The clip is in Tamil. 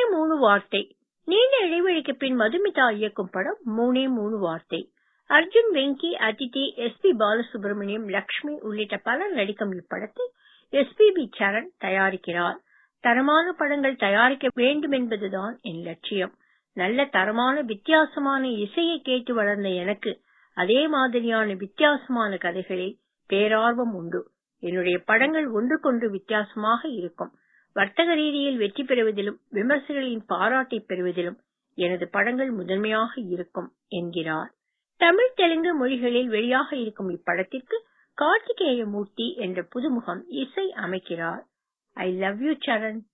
மூணு வார்த்தை நீண்ட இடைவெளிக்கு பின் மதுமிதா இயக்கும் படம் மூணே மூணு வார்த்தை அர்ஜுன் வெங்கி அதித்தி எஸ் பி பாலசுப்ரமணியம் லக்ஷ்மி உள்ளிட்ட பலர் நடிக்கும் இப்படத்தை எஸ் பி பி சரண் தயாரிக்கிறார் தரமான படங்கள் தயாரிக்க வேண்டும் என்பதுதான் என் லட்சியம் நல்ல தரமான வித்தியாசமான இசையை கேட்டு வளர்ந்த எனக்கு அதே மாதிரியான வித்தியாசமான கதைகளில் பேரார்வம் உண்டு என்னுடைய படங்கள் ஒன்றுக்கொன்று வித்தியாசமாக இருக்கும் வர்த்தக ரீதியில் வெற்றி பெறுவதிலும் விமர்சகர்களின் பாராட்டை பெறுவதிலும் எனது படங்கள் முதன்மையாக இருக்கும் என்கிறார் தமிழ் தெலுங்கு மொழிகளில் வெளியாக இருக்கும் இப்படத்திற்கு கார்த்திகேய மூர்த்தி என்ற புதுமுகம் இசை அமைக்கிறார் ஐ லவ் யூ சரண்